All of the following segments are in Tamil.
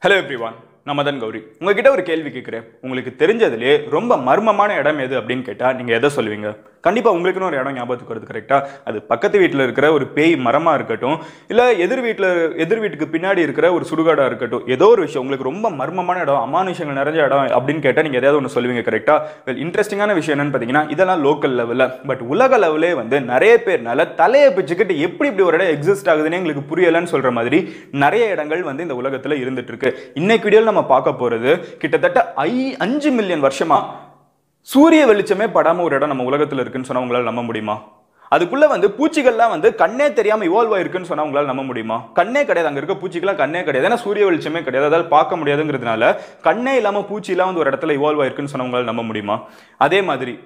ஹலோ எவ்ரிவான் நான் மதன் கௌரி உங்ககிட்ட ஒரு கேள்வி கேட்குறேன் உங்களுக்கு தெரிஞ்சதுலே ரொம்ப மர்மமான இடம் எது அப்படின்னு கேட்டால் நீங்கள் எதை சொல்லுவீங்க கண்டிப்பாக உங்களுக்குன்னு ஒரு இடம் ஞாபகத்துக்கு வருது கரெக்டாக அது பக்கத்து வீட்டில் இருக்கிற ஒரு பேய் மரமாக இருக்கட்டும் இல்லை எதிர் வீட்டில் எதிர் வீட்டுக்கு பின்னாடி இருக்கிற ஒரு சுடுகாடாக இருக்கட்டும் ஏதோ ஒரு விஷயம் உங்களுக்கு ரொம்ப மர்மமான இடம் அமானுஷங்கள் நிறைஞ்ச இடம் அப்படின்னு கேட்டால் நீங்கள் எதாவது ஒன்று சொல்லுவீங்க கரெக்டாக வெல் இன்ட்ரெஸ்டிங்கான விஷயம் என்னன்னு பார்த்தீங்கன்னா இதெல்லாம் லோக்கல் லெவலில் பட் உலக லெவலே வந்து நிறைய பேர்னால தலையை பிச்சுக்கிட்டு எப்படி இப்படி ஒரு இடம் எக்ஸிஸ்ட் ஆகுதுன்னு எங்களுக்கு புரியலன்னு சொல்கிற மாதிரி நிறைய இடங்கள் வந்து இந்த உலகத்தில் இருந்துட்டு இருக்கு இன்னைக்கு வீடியோவில் நம்ம பார்க்க போகிறது கிட்டத்தட்ட ஐ அஞ்சு மில்லியன் வருஷமா சூரிய வெளிச்சமே படாம ஒரு இடம் நம்ம உலகத்தில் இருக்குன்னு சொன்னா உங்களால நம்ப முடியுமா அதுக்குள்ள வந்து பூச்சிகள்லாம் வந்து கண்ணே தெரியாம இவால்வ் ஆயிருக்குன்னு சொன்னா உங்களால நம்ப முடியுமா கண்ணே கிடையாது அங்க இருக்க பூச்சிகள்லாம் கண்ணே கிடையாது ஏன்னா சூரிய வெளிச்சமே கிடையாது அதால் பார்க்க முடியாதுங்கிறதுனால கண்ணே இல்லாம பூச்சி எல்லாம் வந்து ஒரு இடத்துல இவால்வ் ஆயிருக்குன்னு சொன்னா உங்களால நம்ப முடியுமா அதே மாதிரி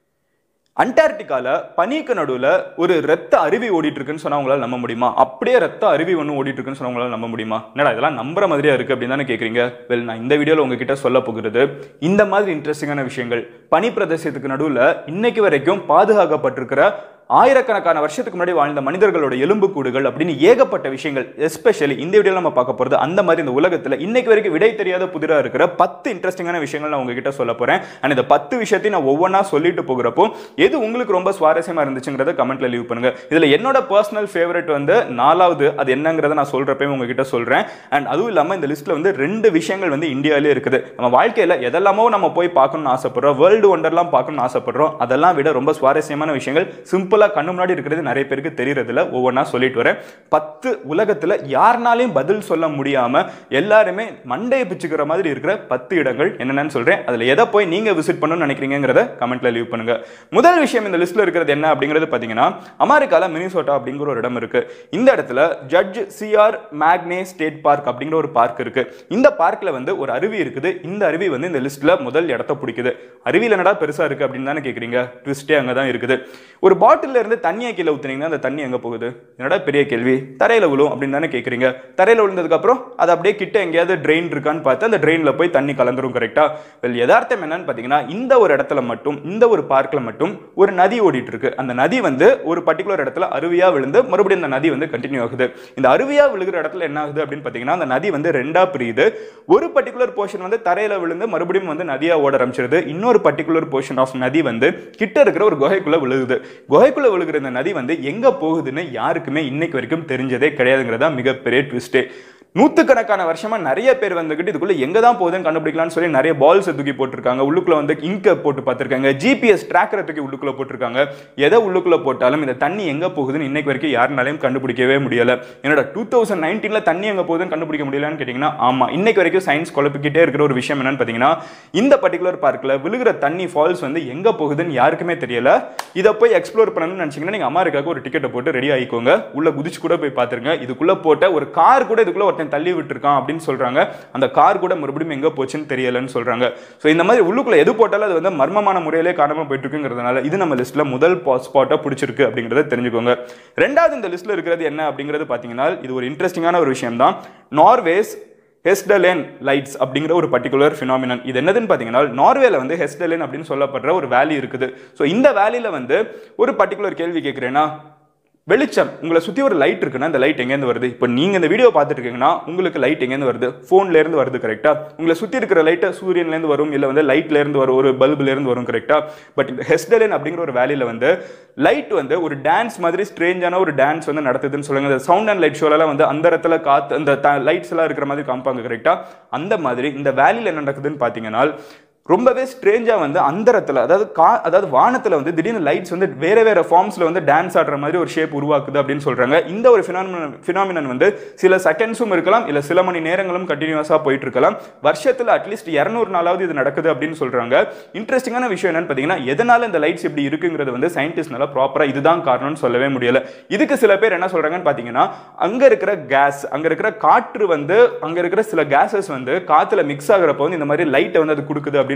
அண்டார்டிகால பனிக்கு நடுவில் ஒரு ரத்த அருவி ஓடிட்டு இருக்குன்னு சொன்னா உங்களால நம்ப முடியுமா அப்படியே ரத்த அருவி ஒன்று ஓடிட்டு இருக்குன்னு சொன்னா உங்களால நம்ப முடியுமா என்னடா இதெல்லாம் நம்புற மாதிரியா இருக்கு அப்படின்னு தானே கேட்குறீங்க வெல் நான் இந்த வீடியோவில் உங்ககிட்ட சொல்ல போகிறது இந்த மாதிரி இன்ட்ரெஸ்டிங்கான விஷயங்கள் பனி பிரதேசத்துக்கு நடுவில் இன்னைக்கு வரைக்கும் பாதுகாக்கப்பட்டிருக்கிற ஆயிரக்கணக்கான வருஷத்துக்கு முன்னாடி வாழ்ந்த மனிதர்களோட எலும்புக்கூடுகள் அப்படின்னு ஏகப்பட்ட விஷயங்கள் எஸ்பெஷலி இந்த வீடியோவில் நம்ம பார்க்க போகிறது அந்த மாதிரி இந்த உலகத்தில் இன்னைக்கு வரைக்கும் விடை தெரியாத புதிராக இருக்கிற பத்து இன்ட்ரெஸ்டிங்கான விஷயங்கள் நான் உங்ககிட்ட சொல்ல போகிறேன் அண்ட் இந்த பத்து விஷயத்தையும் நான் ஒவ்வொன்றா சொல்லிட்டு போகிறப்போ எது உங்களுக்கு ரொம்ப சுவாரஸ்யமாக இருந்துச்சுங்கிறத கமெண்ட்ல லீவ் பண்ணுங்க இதில் என்னோட பர்சனல் ஃபேவரட் வந்து நாலாவது அது என்னங்கிறத நான் சொல்கிறப்பையும் உங்ககிட்ட சொல்கிறேன் அண்ட் அதுவும் இல்லாமல் இந்த லிஸ்ட்டில் வந்து ரெண்டு விஷயங்கள் வந்து இந்தியாவிலே இருக்குது நம்ம வாழ்க்கையில் எதெல்லாமோ நம்ம போய் பார்க்கணும்னு ஆசைப்படுறோம் வேர்ல்டு ஒண்டர்லாம் பார்க்கணும்னு ஆசைப்படுறோம் அதெல்லாம் விட ரொம்ப சுவாரஸ்யமான விஷயங்கள் சிம்பிளாக கண்ணு முன்னாடி இருக்கிறது நிறைய பேருக்கு தெரியறதில்ல ஒவ்வொன்றா சொல்லிட்டு வரேன் பத்து உலகத்தில் யாருனாலையும் பதில் சொல்ல முடியாம எல்லாருமே மண்டையை பிச்சுக்கிற மாதிரி இருக்கிற பத்து இடங்கள் என்னென்னு சொல்றேன் அதில் எதை போய் நீங்க விசிட் பண்ணணும்னு நினைக்கிறீங்கிறத கமெண்ட்ல லீவ் பண்ணுங்க முதல் விஷயம் இந்த லிஸ்ட்ல இருக்கிறது என்ன அப்படிங்கிறது பார்த்தீங்கன்னா அமெரிக்கால மினிசோட்டா அப்படிங்கிற ஒரு இடம் இருக்கு இந்த இடத்துல judge C R Magne state park அப்படிங்கிற ஒரு பார்க் இருக்கு இந்த பார்க்ல வந்து ஒரு அருவி இருக்குது இந்த அருவி வந்து இந்த லிஸ்ட்ல முதல் இடத்த பிடிக்குது அருவியில் என்னடா பெருசா இருக்கு அப்படின்னு தானே கேட்குறீங்க ட்விஸ்டே அங்கே தான் இருக்குது ஒரு பாட்டில் இருந்து தண்ணியை கீழே ஊத்துனீங்கன்னா அந்த தண்ணி எங்க போகுது என்னடா பெரிய கேள்வி தரையில விழும் அப்படின்னு தானே கேட்குறீங்க தரையில விழுந்ததுக்கு அப்புறம் அது அப்படியே கிட்ட எங்கேயாவது ட்ரெயின் இருக்கான்னு பார்த்து அந்த ட்ரெயின்ல போய் தண்ணி கலந்துரும் கரெக்டா வெல் யதார்த்தம் என்னன்னு பார்த்தீங்கன்னா இந்த ஒரு இடத்துல மட்டும் இந்த ஒரு பார்க்ல மட்டும் ஒரு நதி ஓடிட்டு இருக்கு அந்த நதி வந்து ஒரு பர்டிகுலர் இடத்துல அருவியா விழுந்து மறுபடியும் அந்த நதி வந்து கண்டினியூ ஆகுது இந்த அருவியா விழுகிற இடத்துல என்ன ஆகுது அப்படின்னு பார்த்தீங்கன்னா அந்த நதி வந்து ரெண்டா பிரியுது ஒரு பர்டிகுலர் போர்ஷன் வந்து தரையில விழுந்து மறுபடியும் வந்து நதியா ஓட ஆரம்பிச்சிருது இன்னொரு பர்டிகுலர் போர்ஷன் ஆஃப் நதி வந்து கிட்ட இருக்கிற ஒரு குகைக்குள்ள விழுகுது குகைக்குள்ள விழுகிற இந்த நதி வந்து எங்க போகுதுன்னு யாருக்குமே இன்னைக்கு வரைக்கும் தெரிஞ்சதே கிடையாதுங்கிறதா மிகப்பெரிய ட்விஸ்டே நூற்றுக்கணக்கான வருஷமா நிறைய பேர் வந்துகிட்டு இதுக்குள்ள எங்க தான் போகுதுன்னு கண்டுபிடிக்கலாம்னு சொல்லி நிறைய பால்ஸ் தூக்கி போட்டிருக்காங்க உள்ளுக்குள்ள வந்து இங்க போட்டு பார்த்திருக்காங்க ஜிபிஎஸ் ட்ராக்கரை தூக்கி உள்ளுக்குள்ள போட்டிருக்காங்க எதை உள்ளுக்குள்ள போட்டாலும் இந்த தண்ணி எங்க போகுதுன்னு இன்னைக்கு வரைக்கும் யாருனாலையும் கண்டுபிடிக்கவே முடியல என்னோட டூ தௌசண்ட் நைன்டீன்ல தண்ணி எங்க போகுதுன்னு கண்டுபிடிக்க முடியலன்னு கேட்டீங்கன்னா ஆமா இன்னைக்கு வரைக்கும் சயின்ஸ் குழப்பிக்கிட்டே இருக்கிற ஒரு விஷயம் என்னன்னு பாத்தீங்கன்னா இந்த பர்டிகுலர் பார்க்ல விழுகிற தண்ணி ஃபால்ஸ் வந்து எங்க போகுதுன்னு யாருக்குமே தெரியல இதை போய் எக்ஸ்ப்ளோர் பண்ணணும்னு நினைச்சீங்கன்னா நீங்க அமெரிக்காவுக்கு ஒரு டிக்கெட்டை போட்டு ரெடி ஆகிக்கோங்க உள்ள குதிச்சு கூட போய் பாத்துருங்க இதுக்குள்ள போட்ட ஒரு கார் கூட இதுக்குள்ள ஒருத்தன் தள்ளி விட்டுருக்கான் அப்படின்னு சொல்றாங்க அந்த கார் கூட மறுபடியும் எங்க போச்சுன்னு தெரியலன்னு சொல்றாங்க ஸோ இந்த மாதிரி உள்ளுக்குள்ள எது போட்டாலும் அது வந்து மர்மமான முறையிலே காணாம போயிட்டு இருக்குங்கிறதுனால இது நம்ம லிஸ்ட்ல முதல் ஸ்பாட்டா பிடிச்சிருக்கு அப்படிங்கறத தெரிஞ்சுக்கோங்க ரெண்டாவது இந்த லிஸ்ட்ல இருக்கிறது என்ன அப்படிங்கிறது பாத்தீங்கன்னா இது ஒரு இன்ட்ரெஸ்டிங்கான ஒரு விஷயம் தான் நார்வேஸ் ஹெஸ்டலேன் லைட்ஸ் அப்படிங்கிற ஒரு பர்டிகுலர் ஃபினாமினன் இது என்னதுன்னு பார்த்தீங்கன்னா நார்வேல வந்து ஹெஸ்டலேன் அப்படின்னு சொல்லப்படுற ஒரு வேலி இருக்குது ஸோ இந்த வேலியில் வந்து ஒரு பர்டிகுலர் கேள்வி கேட்குறேன்னா வெளிச்சம் உங்களை சுற்றி ஒரு லைட் இருக்குன்னா அந்த லைட் எங்கேருந்து வருது இப்போ நீங்கள் இந்த வீடியோ பார்த்துட்டு இருக்கீங்கன்னா உங்களுக்கு லைட் எங்கேருந்து வருது ஃபோன்லேருந்து வருது கரெக்டாக உங்களை சுற்றி இருக்கிற லைட்டை சூரியன்லேருந்து வரும் இல்லை வந்து லைட்லேருந்து வரும் ஒரு பல்புலேருந்து வரும் கரெக்டாக பட் இந்த ஹெஸ்டலேன் அப்படிங்கிற ஒரு வேலையில் வந்து லைட் வந்து ஒரு டான்ஸ் மாதிரி ஸ்ட்ரேஞ்சான ஒரு டான்ஸ் வந்து நடத்துதுன்னு சொல்லுங்க இந்த சவுண்ட் அண்ட் லைட் ஷோலலாம் வந்து அந்த இடத்துல காத்து அந்த லைட்ஸ் எல்லாம் இருக்கிற மாதிரி காமிப்பாங்க கரெக்டாக அந்த மாதிரி இந்த வேலியில் என்ன நடக்குதுன்னு பார்த்தீங்கன்னா ரொம்பவே ஸ்ட்ரேஞ்சாக வந்து அந்தரத்தில் அதாவது கா அதாவது வானத்தில் வந்து திடீர்னு லைட்ஸ் வந்து வேற வேற ஃபார்ம்ஸில் வந்து டான்ஸ் ஆடுற மாதிரி ஒரு ஷேப் உருவாக்குது அப்படின்னு சொல்கிறாங்க இந்த ஒரு ஃபினாமினன் ஃபினாமினன் வந்து சில செகண்ட்ஸும் இருக்கலாம் இல்லை சில மணி நேரங்களும் கண்டினியூஸாக போயிட்டு இருக்கலாம் வருஷத்தில் அட்லீஸ்ட் இரநூறு நாளாவது இது நடக்குது அப்படின்னு சொல்கிறாங்க இன்ட்ரெஸ்டிங்கான விஷயம் என்னன்னு பார்த்தீங்கன்னா எதனால இந்த லைட்ஸ் இப்படி இருக்குங்கிறது வந்து சயின்டிஸ்ட்னால ப்ராப்பராக இதுதான் காரணம்னு சொல்லவே முடியல இதுக்கு சில பேர் என்ன சொல்கிறாங்கன்னு பார்த்தீங்கன்னா அங்கே இருக்கிற கேஸ் அங்கே இருக்கிற காற்று வந்து அங்கே இருக்கிற சில கேஸஸ் வந்து காற்றுல மிக்ஸ் ஆகிறப்போ வந்து இந்த மாதிரி லைட்டை வந்து அது கொடுக்குது அப்படின்னு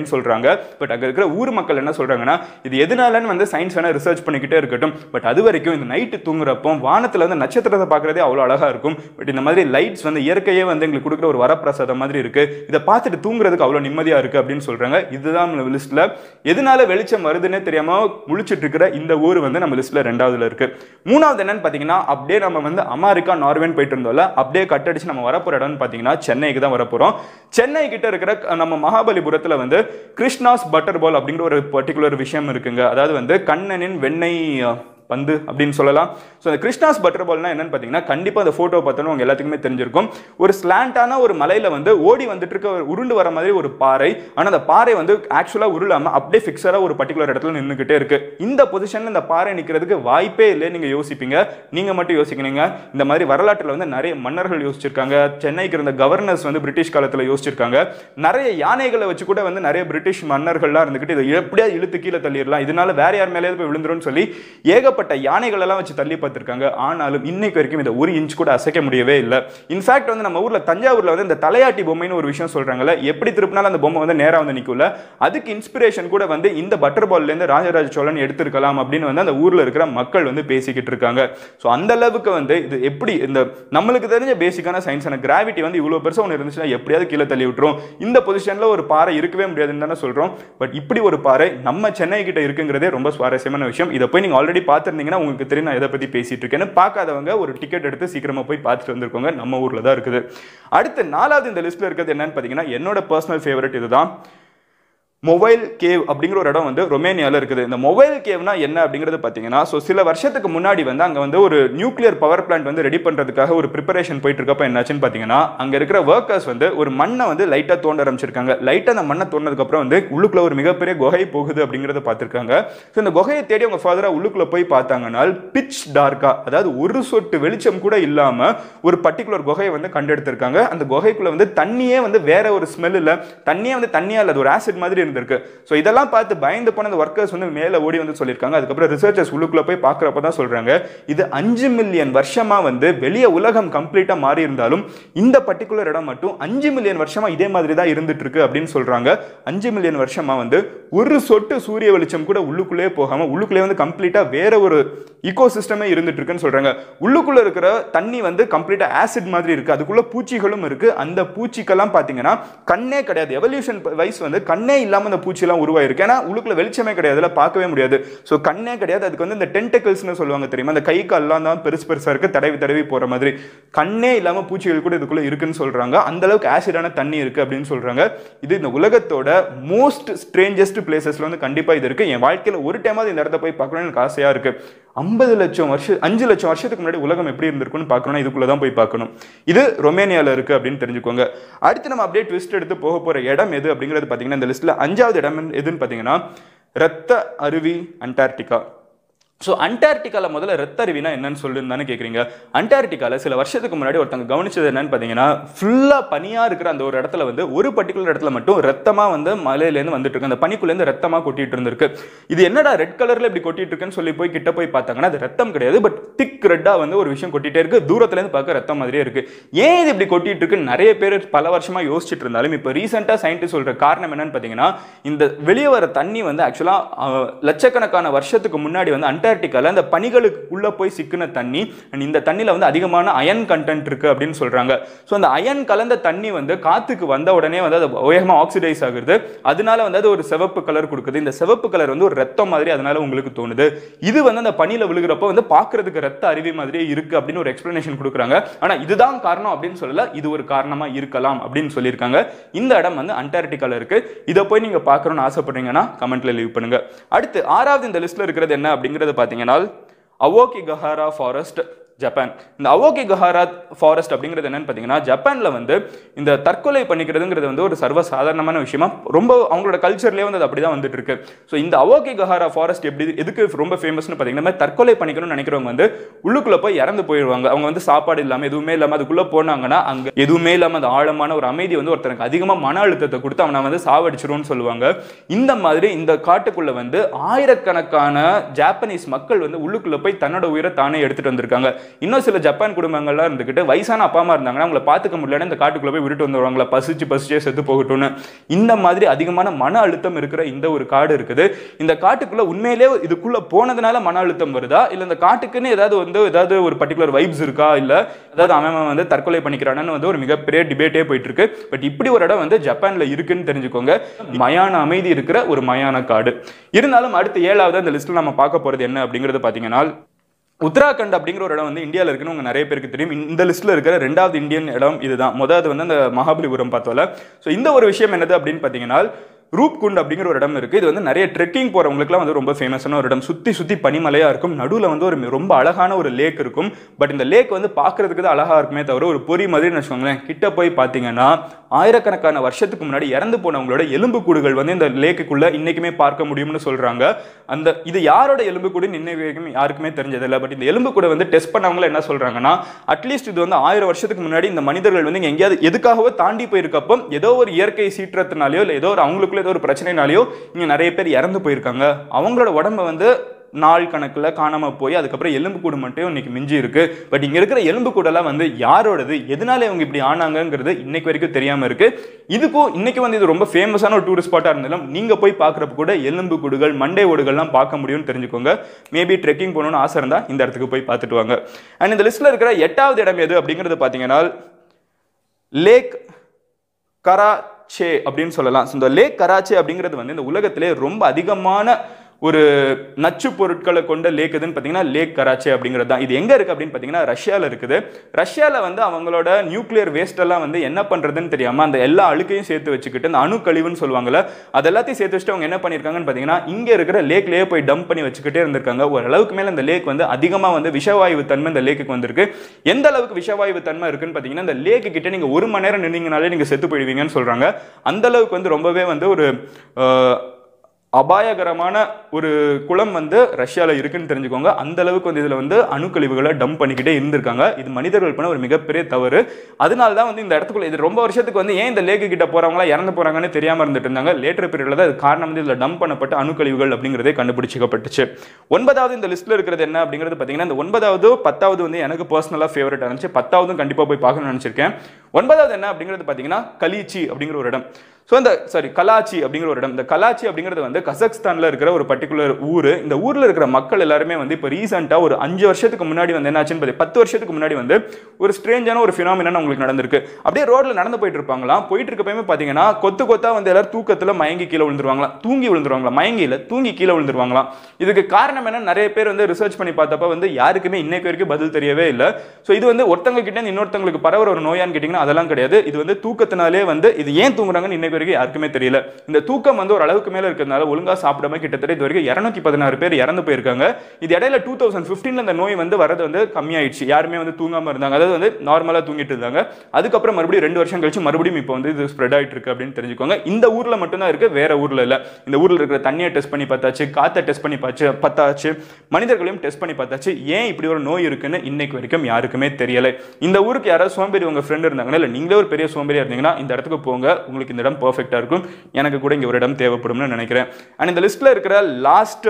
அப்படின்னு சொல்றாங்க பட் அங்க இருக்கிற ஊர் மக்கள் என்ன சொல்றாங்கன்னா இது எதனாலன்னு வந்து சயின்ஸ் வேணா ரிசர்ச் பண்ணிக்கிட்டே இருக்கட்டும் பட் அது வரைக்கும் இந்த நைட்டு தூங்குறப்போ வானத்துல வந்து நட்சத்திரத்தை பார்க்கறதே அவ்வளோ அழகா இருக்கும் பட் இந்த மாதிரி லைட்ஸ் வந்து இயற்கையே வந்து எங்களுக்கு கொடுக்குற ஒரு வரப்பிரசாதம் மாதிரி இருக்கு இதை பார்த்துட்டு தூங்குறதுக்கு அவ்வளோ நிம்மதியா இருக்கு அப்படின்னு சொல்றாங்க இதுதான் நம்ம லிஸ்ட்ல எதனால வெளிச்சம் வருதுன்னே தெரியாம முழிச்சிட்டு இருக்கிற இந்த ஊர் வந்து நம்ம லிஸ்ட்ல ரெண்டாவதுல இருக்கு மூணாவது என்னன்னு பாத்தீங்கன்னா அப்படியே நம்ம வந்து அமெரிக்கா நார்வேன்னு போயிட்டு இருந்தோம்ல அப்படியே கட் அடிச்சு நம்ம வரப்போற இடம்னு பாத்தீங்கன்னா சென்னைக்கு தான் வரப்போறோம் சென்னை கிட்ட இருக்கிற க- நம்ம மகாபலிபுரத்துல வந்து கிருஷ்ணாஸ் பட்டர் பால் அப்படிங்கிற ஒரு பர்டிகுலர் விஷயம் இருக்குங்க அதாவது வந்து கண்ணனின் வெண்ணெய் அஹ், பந்து அப்படின்னு சொல்லலாம் ஸோ அந்த கிருஷ்ணாஸ் பட்டர் பால்னா என்னன்னு பார்த்தீங்கன்னா கண்டிப்பாக அந்த ஃபோட்டோ பார்த்தோன்னா உங்க எல்லாத்துக்குமே தெரிஞ்சிருக்கும் ஒரு ஸ்லாண்டான ஒரு மலையில வந்து ஓடி வந்துட்டு இருக்க ஒரு உருண்டு வர மாதிரி ஒரு பாறை ஆனால் அந்த பாறை வந்து ஆக்சுவலாக உருளாம அப்படியே ஃபிக்ஸராக ஒரு பர்டிகுலர் இடத்துல நின்றுக்கிட்டே இருக்கு இந்த பொசிஷன்ல இந்த பாறை நிற்கிறதுக்கு வாய்ப்பே இல்லை நீங்க யோசிப்பீங்க நீங்க மட்டும் யோசிக்கிறீங்க இந்த மாதிரி வரலாற்றில் வந்து நிறைய மன்னர்கள் யோசிச்சிருக்காங்க சென்னைக்கு இருந்த கவர்னர்ஸ் வந்து பிரிட்டிஷ் காலத்தில் யோசிச்சிருக்காங்க நிறைய யானைகளை வச்சு கூட வந்து நிறைய பிரிட்டிஷ் மன்னர்கள்லாம் இருந்துக்கிட்டு இதை எப்படியாவது இழுத்து கீழே தள்ளிடலாம் இதனால வேற யார் மேலேயாவது போய் விழுந்துரும்னு சொல்லி ஏகப்பட்ட யானைகள் எல்லாம் வச்சு தள்ளி பார்த்திருக்காங்க ஆனாலும் இன்னைக்கு வரைக்கும் இதை ஒரு இன்ச் கூட அசைக்க முடியவே இல்லை இன்ஃபேக்ட் வந்து நம்ம ஊர்ல தஞ்சாவூர்ல வந்து இந்த தலையாட்டி பொம்மைன்னு ஒரு விஷயம் சொல்றாங்கல்ல எப்படி திருப்பினாலும் அந்த பொம்மை வந்து நேரா வந்து நிக்கும்ல அதுக்கு இன்ஸ்பிரேஷன் கூட வந்து இந்த பட்டர் பால்ல இருந்து ராஜராஜ சோழன் எடுத்திருக்கலாம் அப்படின்னு வந்து அந்த ஊர்ல இருக்கிற மக்கள் வந்து பேசிக்கிட்டு இருக்காங்க ஸோ அந்த அளவுக்கு வந்து இது எப்படி இந்த நம்மளுக்கு தெரிஞ்ச பேசிக்கான சயின்ஸான கிராவிட்டி வந்து இவ்வளவு பெருசா ஒன்று இருந்துச்சுன்னா எப்படியாவது கீழே தள்ளி விட்டுரும் இந்த பொசிஷன்ல ஒரு பாறை இருக்கவே முடியாதுன்னு தானே சொல்றோம் பட் இப்படி ஒரு பாறை நம்ம சென்னை கிட்ட இருக்குங்கிறதே ரொம்ப சுவாரஸ்யமான விஷயம் இதை போய் நீங்க ஆல்ரெடி பார்த்துருந்தீங்கன்னா உங்களுக்கு தெரியும் நான் எதை பத்தி பேசிட்டு இருக்கேன்னு பார்க்காதவங்க ஒரு டிக்கெட் எடுத்து சீக்கிரமா போய் பார்த்துட்டு வந்திருக்கோங்க நம்ம ஊர்ல தான் இருக்குது அடுத்து நாலாவது இந்த லிஸ்ட்ல இருக்கிறது என்னன்னு பார்த்தீங்கன்னா என்னோட பர்சனல் ஃபேவரட் இதுதான் மொபைல் கேவ் அப்படிங்கிற ஒரு இடம் வந்து ரொமேனியாவில் இருக்குது இந்த மொபைல் கேவ்னா என்ன அப்படிங்கிறது பார்த்தீங்கன்னா ஸோ சில வருஷத்துக்கு முன்னாடி வந்து அங்கே வந்து ஒரு நியூக்ளியர் பவர் பிளான்ட் வந்து ரெடி பண்ணுறதுக்காக ஒரு ப்ரிப்பரேஷன் போயிட்டு இருக்கப்ப என்னாச்சுன்னு பார்த்தீங்கன்னா அங்கே இருக்கிற ஒர்க்கர்ஸ் வந்து ஒரு மண்ணை வந்து லைட்டாக தோண்ட ஆரம்பிச்சிருக்காங்க லைட்டாக அந்த மண்ணை தோண்டதுக்கப்புறம் வந்து உள்ளுக்குள்ள ஒரு மிகப்பெரிய குகை போகுது அப்படிங்கிறத பார்த்துருக்காங்க ஸோ இந்த குகையை தேடி அவங்க ஃபர்தராக உள்ளுக்குள்ள போய் பார்த்தாங்கன்னா பிச் டார்க்கா அதாவது ஒரு சொட்டு வெளிச்சம் கூட இல்லாமல் ஒரு பர்டிகுலர் குகையை வந்து கண்டெடுத்திருக்காங்க அந்த குகைக்குள்ள வந்து தண்ணியே வந்து வேற ஒரு ஸ்மெல் இல்லை தண்ணியே வந்து தண்ணியா இல்லை அது ஒரு ஆசிட் மாதிரி இருந்திருக்கு ஸோ இதெல்லாம் பார்த்து பயந்து போன அந்த ஒர்க்கர்ஸ் வந்து மேலே ஓடி வந்து சொல்லியிருக்காங்க அதுக்கப்புறம் ரிசர்ச்சர்ஸ் உள்ளுக்குள்ள போய் பார்க்குறப்ப தான் சொல்றாங்க இது அஞ்சு மில்லியன் வருஷமா வந்து வெளிய உலகம் கம்ப்ளீட்டா மாறி இருந்தாலும் இந்த பர்டிகுலர் இடம் மட்டும் அஞ்சு மில்லியன் வருஷமா இதே மாதிரி தான் இருந்துட்டு இருக்கு அப்படின்னு சொல்றாங்க அஞ்சு மில்லியன் வருஷமா வந்து ஒரு சொட்டு சூரிய வெளிச்சம் கூட உள்ளுக்குள்ளே போகாம உள்ளுக்குள்ளே வந்து கம்ப்ளீட்டா வேற ஒரு ஈகோ சிஸ்டமே இருந்துட்டு இருக்குன்னு சொல்றாங்க உள்ளுக்குள்ள இருக்கிற தண்ணி வந்து கம்ப்ளீட்டா ஆசிட் மாதிரி இருக்கு அதுக்குள்ள பூச்சிகளும் இருக்கு அந்த பூச்சிக்கெல்லாம் பாத்தீங்கன்னா கண்ணே கிடையாது எவல்யூஷன் வைஸ் வந்து கண்ணே இல்லாம அந்த பூச்சியெல்லாம் உருவாயிருக்கு ஏன்னா உள்ளுக்குள்ள வெளிச்சமே கிடையாது அதெல்லாம் பார்க்கவே முடியாது ஸோ கண்ணே கிடையாது அதுக்கு வந்து இந்த டென்டக்கிள்ஸ்னு சொல்லுவாங்க தெரியுமா அந்த கை கால்லாம் தான் பெருசு பெருசா இருக்கு தடவி தடவி போற மாதிரி கண்ணே இல்லாம பூச்சிகள் கூட இதுக்குள்ள இருக்குன்னு சொல்றாங்க அந்த அளவுக்கு ஆசிடான தண்ணி இருக்கு அப்படின்னு சொல்றாங்க இது இந்த உலகத்தோட மோஸ்ட் ஸ்ட்ரேஞ்சஸ்ட் பிளேசஸ்ல வந்து கண்டிப்பா இது இருக்கு என் வாழ்க்கையில ஒரு டைமாவது இந்த இடத்த போய் பார்க்கணும்னு எனக்கு ஆசையா இருக்கு ஐம்பது லட்சம் வருஷம் அஞ்சு லட்சம் வருஷத்துக்கு முன்னாடி உலகம் எப்படி இருந்திருக்குன்னு பார்க்கணும்னா இதுக்குள்ள தான் போய் பார்க்கணும் இது ரொமேனியால இருக்கு அப்படின்னு தெரிஞ்சுக்கோங்க அடுத்து நம்ம அப்படியே ட்விஸ்ட் எடுத்து போக போற இடம் எது அப்படிங்கிறது பார்த்தீங்கன்னா இந்த லிஸ்ட்ல அஞ்சாவது இடம் எதுன்னு பார்த்தீங்கன்னா ரத்த அருவி அண்டார்டிகா ஸோ அண்டார்டிகாவில் முதல்ல ரத்த அருவினா என்னன்னு சொல்லுன்னு தானே கேட்குறீங்க அண்டார்டிகாவில் சில வருஷத்துக்கு முன்னாடி ஒருத்தங்க கவனிச்சது என்னன்னு பார்த்தீங்கன்னா ஃபுல்லாக பனியாக இருக்கிற அந்த ஒரு இடத்துல வந்து ஒரு பர்டிகுலர் இடத்துல மட்டும் ரத்தமாக வந்து மலையிலேருந்து வந்துட்டு இருக்கு அந்த பனிக்குள்ளேருந்து ரத்தமாக கொட்டிட்டு இருந்திருக்கு இது என்னடா ரெட் கலரில் இப்படி கொட்டிட்டு இருக்குன்னு சொல்லி போய் கிட்ட போய் பார்த்தாங்கன்னா அது ரத்தம் கிடையாது பட் திக் ரெட்டாக வந்து ஒரு விஷயம் கொட்டிட்டே இருக்கு தூரத்துலேருந்து பார்க்க ரத்தம் மாதிரியே இருக்கு ஏன் இது இப்படி கொட்டிட்டு இருக்குன்னு நிறைய பேர் பல வருஷமாக யோசிச்சுட்டு இருந்தாலும் இப்போ ரீசெண்டாக சயின்டிஸ்ட் சொல்கிற காரணம் என்னன்னு பார்த்தீங்கன்னா இந்த வெளியே வர தண்ணி வந்து ஆக்சுவலாக லட்சக்கணக்கான வருஷத்துக்கு முன்னாடி வந்து அண்டார்டிகால அந்த பனிகளுக்கு உள்ள போய் சிக்கின தண்ணி and இந்த தண்ணியில வந்து அதிகமான அயன் கண்டென்ட் இருக்கு அப்படின்னு சொல்றாங்க ஸோ அந்த அயன் கலந்த தண்ணி வந்து காத்துக்கு வந்த உடனே வந்து அது வேகமா ஆக்சிடைஸ் ஆகுது அதனால வந்து அது ஒரு சிவப்பு கலர் கொடுக்குது இந்த சிவப்பு கலர் வந்து ஒரு ரத்தம் மாதிரி அதனால உங்களுக்கு தோணுது இது வந்து அந்த பனியில விழுகிறப்ப வந்து பார்க்கிறதுக்கு ரத்த அருவி மாதிரியே இருக்கு அப்படின்னு ஒரு எக்ஸ்பிளனேஷன் கொடுக்குறாங்க ஆனா இதுதான் காரணம் அப்படின்னு சொல்லல இது ஒரு காரணமா இருக்கலாம் அப்படின்னு சொல்லியிருக்காங்க இந்த இடம் வந்து அண்டார்டிகால இருக்கு இதை போய் நீங்க பார்க்கணும்னு ஆசைப்படுறீங்கன்னா கமெண்ட்ல லீவ் பண்ணுங்க அடுத்து ஆறாவது இந்த லிஸ்ட்ல இருக்கிறது என்ன அப்படிங்கறது பாத்தீங்கன்னா அவோகி கஹாரா ஃபாரஸ்ட் ஜப்பான் இந்த அவோகி கஹாரா ஃபாரஸ்ட் அப்படிங்கிறது என்னன்னு பார்த்தீங்கன்னா ஜப்பான்ல வந்து இந்த தற்கொலை பண்ணிக்கிறதுங்கிறது வந்து ஒரு சர்வ சாதாரணமான விஷயமா ரொம்ப அவங்களோட கல்ச்சர்லேயே வந்து அது அப்படிதான் வந்துட்டு இருக்கு ஸோ இந்த அவோகி கஹாரா ஃபாரஸ்ட் எப்படி எதுக்கு ரொம்ப ஃபேமஸ்னு பார்த்தீங்கன்னா இந்த மாதிரி தற்கொலை பண்ணிக்கணும்னு நினைக்கிறவங்க வந்து உள்ளுக்குள்ள போய் இறந்து போயிடுவாங்க அவங்க வந்து சாப்பாடு இல்லாமல் எதுவுமே இல்லாமல் அதுக்குள்ள போனாங்கன்னா அங்க எதுவுமே இல்லாமல் அந்த ஆழமான ஒரு அமைதி வந்து ஒருத்தனுக்கு அதிகமாக மன அழுத்தத்தை கொடுத்து அவனை வந்து சாவடிச்சிரும்னு சொல்லுவாங்க இந்த மாதிரி இந்த காட்டுக்குள்ள வந்து ஆயிரக்கணக்கான ஜாப்பனீஸ் மக்கள் வந்து உள்ளுக்குள்ள போய் தன்னோட உயிரை தானே எடுத்துட்டு வந்திருக்காங்க இன்னும் சில ஜப்பான் குடும்பங்கள்லாம் இருந்துக்கிட்டு வயசான அப்பா அம்மா இருந்தாங்கன்னா அவங்கள பார்த்துக்க முடியலன்னு இந்த காட்டுக்குள்ள போய் விட்டுட்டு வந்துருவாங்களா பசிச்சு பசிச்சே செத்து போகட்டும்னு இந்த மாதிரி அதிகமான மன அழுத்தம் இருக்கிற இந்த ஒரு காடு இருக்குது இந்த காட்டுக்குள்ள உண்மையிலே இதுக்குள்ள போனதுனால மன அழுத்தம் வருதா இல்ல இந்த காட்டுக்குன்னு ஏதாவது வந்து ஏதாவது ஒரு பர்டிகுலர் வைப்ஸ் இருக்கா இல்ல அதாவது அவன் அவன் வந்து தற்கொலை பண்ணிக்கிறானு வந்து ஒரு மிகப்பெரிய டிபேட்டே போயிட்டு இருக்கு பட் இப்படி ஒரு இடம் வந்து ஜப்பான்ல இருக்குன்னு தெரிஞ்சுக்கோங்க மயான அமைதி இருக்கிற ஒரு மயான காடு இருந்தாலும் அடுத்து ஏழாவது அந்த லிஸ்ட்ல நம்ம பார்க்க போறது என்ன அப்படிங்கறது பாத்தீங்கன்னா உத்தராகண்ட் அப்படிங்கிற ஒரு இடம் வந்து இந்தியாவில் இருக்குன்னு உங்க நிறைய பேருக்கு தெரியும் இந்த லிஸ்ட்ல இருக்கிற ரெண்டாவது இந்தியன் இடம் இதுதான் முதலாவது வந்து அந்த மகாபலிபுரம் பார்த்தோம்ல ஸோ இந்த ஒரு விஷயம் என்னது அப்படின்னு பார்த்தீங்கன்னா ரூப்குண்ட் அப்படிங்கிற ஒரு இடம் இருக்கு இது வந்து நிறைய ட்ரெக்கிங் போறவங்களுக்குலாம் வந்து ரொம்ப ஃபேமஸான ஒரு இடம் சுத்தி சுத்தி பனிமலையா இருக்கும் நடுவில் வந்து ஒரு ரொம்ப அழகான ஒரு லேக் இருக்கும் பட் இந்த லேக் வந்து பார்க்கிறதுக்கு தான் அழகா இருக்குமே தவிர ஒரு பொறி மாதிரி வச்சுக்கோங்களேன் கிட்ட போய் பார்த்தீங்கன்னா ஆயிரக்கணக்கான வருஷத்துக்கு முன்னாடி இறந்து போனவங்களோட எலும்பு கூடுகள் வந்து இந்த லேக்குக்குள்ள இன்னைக்குமே பார்க்க முடியும்னு சொல்றாங்க அந்த இது யாரோட எலும்பு கூடுன்னு இன்னை வரைக்கும் யாருக்குமே தெரிஞ்சதில்லை பட் இந்த எலும்பு கூட வந்து டெஸ்ட் பண்ணவங்க என்ன சொல்றாங்கன்னா அட்லீஸ்ட் இது வந்து ஆயிரம் வருஷத்துக்கு முன்னாடி இந்த மனிதர்கள் வந்து இங்க எங்கேயாவது எதுக்காகவோ தாண்டி போயிருக்கப்போ ஏதோ ஒரு இயற்கை சீற்றத்தினாலேயோ இல்லை ஏதோ ஒரு அவங்களுக்குள்ள ஏதோ ஒரு பிரச்சனைனாலேயோ இங்க நிறைய பேர் இறந்து போயிருக்காங்க அவங்களோட உடம்ப வந்து நாள் கணக்கில் காணாமல் போய் அதுக்கப்புறம் எலும்பு கூடு மட்டும் இன்னைக்கு மிஞ்சி இருக்கு பட் இங்கே இருக்கிற எலும்பு கூடெல்லாம் வந்து யாரோடது எதனால இவங்க இப்படி ஆனாங்கங்கிறது இன்னைக்கு வரைக்கும் தெரியாமல் இருக்கு இதுக்கும் இன்னைக்கு வந்து இது ரொம்ப ஃபேமஸான ஒரு டூரிஸ்ட் ஸ்பாட்டாக இருந்தாலும் நீங்கள் போய் பார்க்குறப்ப கூட எலும்பு கூடுகள் மண்டை ஓடுகள்லாம் பார்க்க முடியும்னு தெரிஞ்சுக்கோங்க மேபி ட்ரெக்கிங் போகணும்னு ஆசை இருந்தால் இந்த இடத்துக்கு போய் பார்த்துட்டு வாங்க அண்ட் இந்த லிஸ்ட்டில் இருக்கிற எட்டாவது இடம் எது அப்படிங்கிறது பார்த்தீங்கன்னா லேக் கராச்சே அப்படின்னு சொல்லலாம் So, இந்த லேக் கராச்சே அப்படிங்கிறது வந்து இந்த உலகத்திலே ரொம்ப அதிகமான ஒரு நச்சு பொருட்களை கொண்ட லேக் எதுன்னு பார்த்தீங்கன்னா லேக் கராச்சி அப்படிங்கிறது தான் இது எங்கே இருக்குது அப்படின்னு பார்த்தீங்கன்னா ரஷ்யாவில் இருக்குது ரஷ்யாவில் வந்து அவங்களோட நியூக்ளியர் வேஸ்ட் எல்லாம் வந்து என்ன பண்ணுறதுன்னு தெரியாமல் அந்த எல்லா அழுக்கையும் சேர்த்து வச்சுக்கிட்டு அந்த அணு கழிவுன்னு சொல்லுவாங்கல்ல அது எல்லாத்தையும் சேர்த்து வச்சுட்டு அவங்க என்ன பண்ணியிருக்காங்கன்னு பார்த்தீங்கன்னா இங்கே இருக்கிற லேக்லேயே போய் டம்ப் பண்ணி வச்சுக்கிட்டே இருந்திருக்காங்க ஒரு அளவுக்கு மேலே இந்த லேக் வந்து அதிகமாக வந்து விஷவாயு தன்மை இந்த லேக்குக்கு வந்திருக்கு எந்த அளவுக்கு விஷவாயு தன்மை இருக்குன்னு பார்த்தீங்கன்னா இந்த லேக்கு கிட்ட நீங்கள் ஒரு மணி நேரம் நின்னீங்கனாலே நீங்கள் செத்து போயிடுவீங்கன்னு சொல்கிறாங்க அந்த அளவுக்கு வந்து ரொம்பவே வந்து ஒரு அஹ், அபாயகரமான ஒரு குளம் வந்து ரஷ்யாவில் இருக்குன்னு தெரிஞ்சுக்கோங்க அந்த அளவுக்கு வந்து இதில் வந்து அணுக்கழிவுகளை டம்ப் பண்ணிக்கிட்டே இருந்திருக்காங்க இது மனிதர்கள் பண்ண ஒரு மிகப்பெரிய தவறு அதனால தான் வந்து இந்த இடத்துக்குள்ள இது ரொம்ப வருஷத்துக்கு வந்து ஏன் இந்த லேக்கு கிட்ட போறவங்களா இறந்து போறாங்கன்னு தெரியாம இருந்துட்டு இருந்தாங்க லேட்டர் பீரியட்ல தான் அது காரணம் வந்து இதில் டம்ப் பண்ணப்பட்ட அணுக்கழிவுகள் அப்படிங்கிறதே கண்டுபிடிச்சிக்கப்பட்டுச்சு ஒன்பதாவது இந்த லிஸ்ட்ல இருக்கிறது என்ன அப்படிங்கிறது பார்த்தீங்கன்னா இந்த ஒன்பதாவது பத்தாவது வந்து எனக்கு பர்சனலாக ஃபேவரட் இருந்துச்சு பத்தாவதும் கண்டிப்பாக போய் பார்க்கணும்னு நினச்சிருக்கேன் ஒன்பதாவது என்ன அப்படிங்கிறது பார்த்தீங்கன்னா கலீச்சி அப்படிங்கிற ஒரு இடம் ஸோ இந்த சாரி கலாச்சி அப்படிங்கிற ஒரு இடம் இந்த கலாச்சி அப்படிங்கிறது வந்து கசக்ஸ்தானில் இருக்கிற ஒரு பர்டிகுலர் ஊர் இந்த ஊரில் இருக்கிற மக்கள் எல்லாருமே வந்து இப்போ ரீசெண்டாக ஒரு அஞ்சு வருஷத்துக்கு முன்னாடி வந்து என்னாச்சுன்னு பார்த்தி பத்து வருஷத்துக்கு முன்னாடி வந்து ஒரு ஸ்ட்ரேஞ்சான ஒரு ஃபினாமினன் உங்களுக்கு நடந்திருக்கு அப்படியே ரோட்ல நடந்து போயிட்டு இருப்பாங்களாம் போயிட்டு இருக்கப்பயுமே பார்த்தீங்கன்னா கொத்து கொத்தா வந்து எல்லாரும் தூக்கத்தில் மயங்கி கீழே விழுந்துருவாங்களாம் தூங்கி விழுந்துருவாங்களாம் மயங்கியில் தூங்கி கீழே விழுந்துருவாங்களாம் இதுக்கு காரணம் என்ன நிறைய பேர் வந்து ரிசர்ச் பண்ணி பார்த்தப்ப வந்து யாருக்குமே இன்னைக்கு வரைக்கும் பதில் தெரியவே இல்லை ஸோ இது வந்து ஒருத்தவங்க கிட்ட இருந்து இன்னொருத்தவங்களுக்கு பரவுற ஒரு நோயான்னு கேட்டிங்கன்னா அதெல்லாம் கிடையாது இது வந்து தூக்கத்தினாலே வந்து இது ஏன் தூங்குறாங்கன்னு இன்னைக்கு வரைக்கும் யாருக்குமே தெரியல இந்த தூக்கம் வந்து ஒரு அளவுக்கு மேல இருக்கிறதுனால ஒழுங்கா சாப்பிடாம கிட்டத்தட்ட இது வரைக்கும் இரநூத்தி பதினாறு பேர் இறந்து போயிருக்காங்க இது இடையில டூ தௌசண்ட் ஃபிஃப்டீன்ல இந்த நோய் வந்து வரது வந்து கம்மியாயிடுச்சு யாருமே வந்து தூங்காம இருந்தாங்க அதாவது வந்து நார்மலா தூங்கிட்டு இருந்தாங்க அதுக்கப்புறம் மறுபடியும் ரெண்டு வருஷம் கழிச்சு மறுபடியும் இப்போ வந்து இது ஸ்ப்ரெட் ஆயிட்டு இருக்கு அப்படின்னு தெரிஞ்சுக்கோங்க இந்த ஊர்ல மட்டும்தான் இருக்கு வேற ஊர்ல இல்ல இந்த ஊர்ல இருக்கிற தண்ணியை டெஸ்ட் பண்ணி பார்த்தாச்சு காத்தை டெஸ்ட் பண்ணி பார்த்து பார்த்தாச்சு மனிதர்களையும் டெஸ்ட் பண்ணி பார்த்தாச்சு ஏன் இப்படி ஒரு நோய் இருக்குன்னு இன்னைக்கு வரைக்கும் யாருக்குமே தெரியல இந்த ஊருக்கு யாராவது சோம்பேறி உங்க ஃப்ரெண்ட் இருந்தாங்கன்னா இல்ல நீங்களே ஒரு பெரிய சோம்பேறியா இருந்தீங்கன்னா இந்த இடத்துக்கு போங்க உங்களுக்கு இந்த இடம் பர்ஃபெக்டா இருக்கும் எனக்கு கூட இங்க ஒரு இடம் தேவைப்படும்னு நினைக்கிறேன் அண்ட் இந்த லிஸ்ட்ல இருக்கிற லாஸ்ட்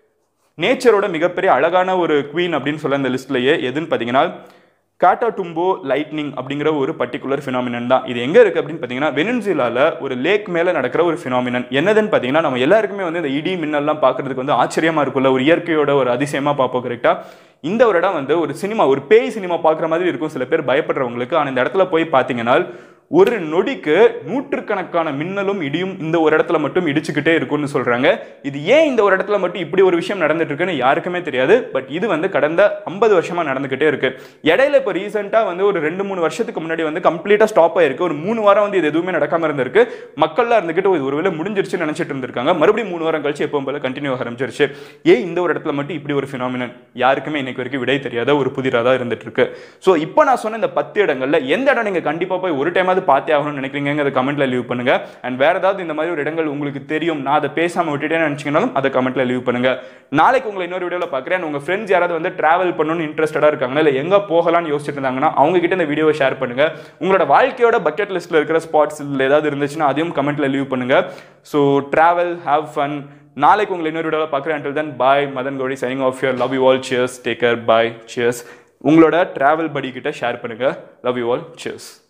நேச்சரோட மிகப்பெரிய அழகான ஒரு குவீன் அப்படின்னு சொல்ல இந்த லிஸ்ட்லயே எதுன்னு பார்த்தீங்கன்னா காட்டாடும்போ லைட்னிங் அப்படிங்கிற ஒரு பர்டிகுலர் ஃபினாமினன் தான் இது எங்கே இருக்குது அப்படின்னு பார்த்தீங்கன்னா வெனின்சுலால ஒரு லேக் மேலே நடக்கிற ஒரு ஃபினாமினன் என்னதுன்னு பார்த்தீங்கன்னா நம்ம எல்லாருக்குமே வந்து இந்த இடி மின்னல்லாம் பார்க்கறதுக்கு வந்து ஆச்சரியமா இருக்கும்ல ஒரு இயற்கையோட ஒரு அதிசயமா பார்ப்போம் கரெக்டாக இந்த ஒரு இடம் வந்து ஒரு சினிமா ஒரு பேய் சினிமா பார்க்குற மாதிரி இருக்கும் சில பேர் பயப்படுறவங்களுக்கு ஆனால் இந்த இடத்துல போய் பார்த்தீங்கன்னா ஒரு நொடிக்கு நூற்றுக்கணக்கான மின்னலும் இடியும் இந்த ஒரு இடத்துல மட்டும் இடிச்சுக்கிட்டே இருக்கும்னு சொல்றாங்க இது ஏன் இந்த ஒரு இடத்துல மட்டும் இப்படி ஒரு விஷயம் நடந்துட்டு இருக்குன்னு யாருக்குமே தெரியாது பட் இது வந்து கடந்த ஐம்பது வருஷமா நடந்துகிட்டே இருக்கு இடையில இப்போ ரீசெண்டா வந்து ஒரு ரெண்டு மூணு வருஷத்துக்கு முன்னாடி வந்து கம்ப்ளீட்டா ஸ்டாப் ஆயிருக்கு ஒரு மூணு வாரம் வந்து இது எதுவுமே நடக்காம இருந்திருக்கு மக்கள்லாம் இருந்துகிட்டு இது ஒருவேளை முடிஞ்சிருச்சுன்னு நினைச்சிட்டு இருந்திருக்காங்க மறுபடியும் மூணு வாரம் கழிச்சு எப்பவும் போல கண்டினியூ ஆக ஆரம்பிச்சிருச்சு ஏன் இந்த ஒரு இடத்துல மட்டும் இப்படி ஒரு ஃபினாமினன் யாருக்குமே இன்னைக்கு வரைக்கும் விடை தெரியாத ஒரு புதிராக தான் இருந்துட்டு இருக்கு ஸோ இப்போ நான் சொன்ன இந்த பத்து இடங்கள்ல எந்த இடம் நீங்க கண்டிப்பா போய் ஒரு டைமாவது பார்த்தே ஆகணும்னு நினைக்கிறீங்க கமெண்ட்ல லீவ் பண்ணுங்க அண்ட் வேற ஏதாவது இந்த மாதிரி ஒரு இடங்கள் உங்களுக்கு தெரியும் நான் அதை பேசாம விட்டுட்டேன்னு நினைச்சீங்கனாலும் அதை கமெண்ட்ல லீவ் பண்ணுங்க நாளைக்கு உங்களை இன்னொரு வீடியோல பார்க்குறேன் உங்க ஃப்ரெண்ட்ஸ் யாராவது வந்து டிராவல் பண்ணணும்னு இன்ட்ரெஸ்டடா இருக்காங்களா இல்லை எங்க போகலாம்னு யோசிச்சுட்டு இருந்தாங்கன்னா அவங்க கிட்ட இந்த வீடியோவை ஷேர் பண்ணுங்க உங்களோட வாழ்க்கையோட பக்கெட் லிஸ்ட்ல இருக்கிற ஸ்பாட்ஸ் இதில் ஏதாவது இருந்துச்சுன்னா அதையும் கமெண்ட்ல லீவ் பண்ணுங்க ஸோ டிராவல் ஹாவ் ஃபன் நாளைக்கு உங்களை இன்னொரு வீடியோவில் பார்க்குறேன் until then bye Madan Gowri signing off your love you all cheers take care bye cheers உங்களோட டிராவல் படி கிட்ட ஷேர் பண்ணுங்க லவ் யூ ஆல் cheers